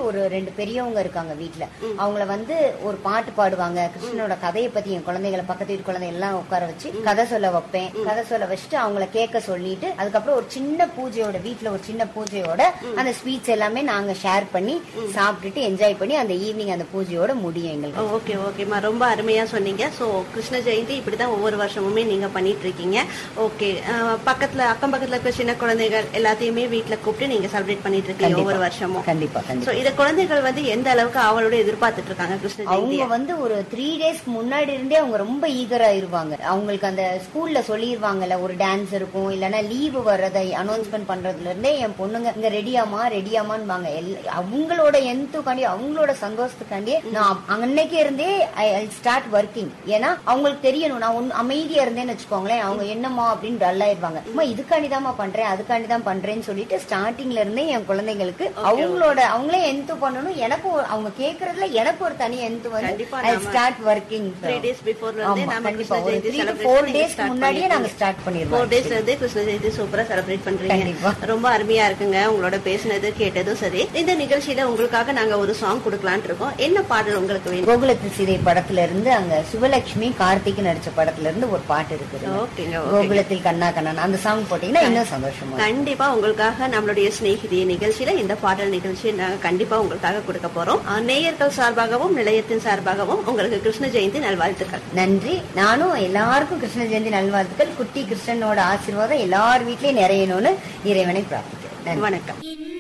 ஒரு ரெண்டு பெரியவங்க இருக்காங்க வீட்ல அவங்கள வந்து ஒரு பாட்டு பாடுவாங்க கிருஷ்ணனோட கதையை பத்தி என் குழந்தைகளை பக்கத்து வீட்டு குழந்தை எல்லாம் உட்கார வச்சு கதை சொல்ல வைப்பேன் கதை சொல்ல வச்சுட்டு அவங்கள கேட்க சொல்லிட்டு அதுக்கப்புறம் ஒரு சின்ன பூஜையோட வீட்ல ஒரு சின்ன பூஜையோட அந்த ஸ்வீட்ஸ் எல்லாமே நாங்க ஷேர் பண்ணி சாப்பிட்டுட்டு என்ஜாய் பண்ணி அந்த ஈவினிங் அந்த பூஜையோட முடியும் எங்களுக்கு ஓகே ஓகேம்மா ரொம்ப அருமையா சொன்னீங்க ஸோ கிருஷ்ண ஜெயந்தி இப்படிதான் ஒவ்வொரு வருஷமுமே நீங்க பண்ணிட்டு இருக்கீங்க ஓகே பக்கத்துல அக்கம் பக்கத்துல இருக்க சின்ன குழந்தைகள் எல்லாத்தையுமே வீட்ல கூப்பிட்டு நீங்க செலிப்ரேட் பண்ணிட்டு இருக்கீங்க கண்டிப்பா. ஒவ்வொரு வருஷமும் கண்டிப்பா கண்டிப்பா சோ இத குழந்தைகள் வந்து எந்த அளவுக்கு அவளோட எதிர்பார்த்துட்டு இருக்காங்க கிருஷ்ண அவங்க ஜெயந்தியை வந்து ஒரு த்ரீ டேஸ்க்கு முன்னாடி இருந்தே அவங்க ரொம்ப ஈகரா இருவாங்க அவங்களுக்கு அந்த ஸ்கூல்ல சொல்லிருவாங்கல்ல ஒரு டான்ஸ் இருக்கும் இல்லனா லீவு வர்றதை அனௌன்ஸ்மெண்ட் பண்றதுல இருந்தே என் பொண்ணுங்க இங்க ரெடியாமா ரெடியாமான்னு அவங்களோட எந்துக்காண்டி அவங்களோட சந்தோஷத்துக்காண்டி நான் அன்னைக்கு இருந்தே ஐ ஸ்டார்ட் ஒர்க்கிங் ஏன்னா அவங்களுக்கு தெரியணும் நான் ஒன்னு அமைதியா இருந்தேன்னு வச்சுக்கோங்களேன் அவங்க என்னம்மா அப்படின்னு டல் ஆயிருவாங்க அம்மா இதுக்காண்டி தான்மா பண்றேன் அதுக்காண்டி தான் பண்றேன்னு சொல்லிட்டு ஸ்டார்டிங்ல இருந்தே என் குழந்தைங்களுக்கு அவங்களோட அவங்களே எந்து பண்ணணும் எனக்கு ஒரு- அவங்க கேக்குறதுல எனக்கு ஒரு தனி எந்து கண்டிப்பா வந்து ஐ நாம ஸ்டார்ட் ஒர்க்கிங் த்ரீ டேஸ் பிஃபோர்ல இருந்தே ஆமா நாம கண்டிப்பா கிருஷ்ண ஒரு ஜெயந்தி த்ரீ செலிப்ரேட் ஃபோர் டேஸ்க்கு முன்னாடியே நாங்க ஸ்டார்ட் ஃபோர் பண்ணிடுவோம் டேஸ்ல இருந்தே கிருஷ்ண ஜெயந்தி சூப்பரா செலிப்ரேட் பண்றீங்க கண்டிப்பா. ரொம்ப அருமையா இருக்குங்க உங்களோட பேசினது கேட்டதும் சரி இந்த நிகழ்ச்சியில உங்களுக்காக நாங்க ஒரு சாங் கொடுக்கலாம்னு இருக்கோம் என்ன பாடல் உங்களுக்கு வேணும் கோகுலத்து சீதை படத்துல இருந்து அங்க சுபலட்சுமி கார்த்திக் நடிச்ச படத்துல இருந்து ஒரு பாட்டு இருக்குது ஓகேங்க ஓகே கோகுலத்தில் கண்ணா கண்ணன் அந்த சாங் போட்டீங்கன்னா இன்னும் சந்தோஷமா இருக்கும். கண்டிப்பா உங்களுக்காக நம்மளுடைய சிநேகிதி நிகழ்ச்சியில இந்த பாடல் நிகழ்ச்சியை நாங்க கண்டிப்பா உங்களுக்காக கொடுக்க போறோம் அஹ், நேயர்கள் சார்பாகவும் நிலையத்தின் சார்பாகவும் உங்களுக்கு கிருஷ்ண ஜெயந்தி நல்வாழ்த்துக்கள் நன்றி நானும் எல்லாருக்கும் கிருஷ்ண ஜெயந்தி நல்வாழ்த்துக்கள் குட்டி கிருஷ்ணனோட ஆசீர்வாதம் எல்லார் வீட்லயும் நிறையணும்னு இறைவனை பிரார்த்திக்கிறேன் நன்றி வணக்கம்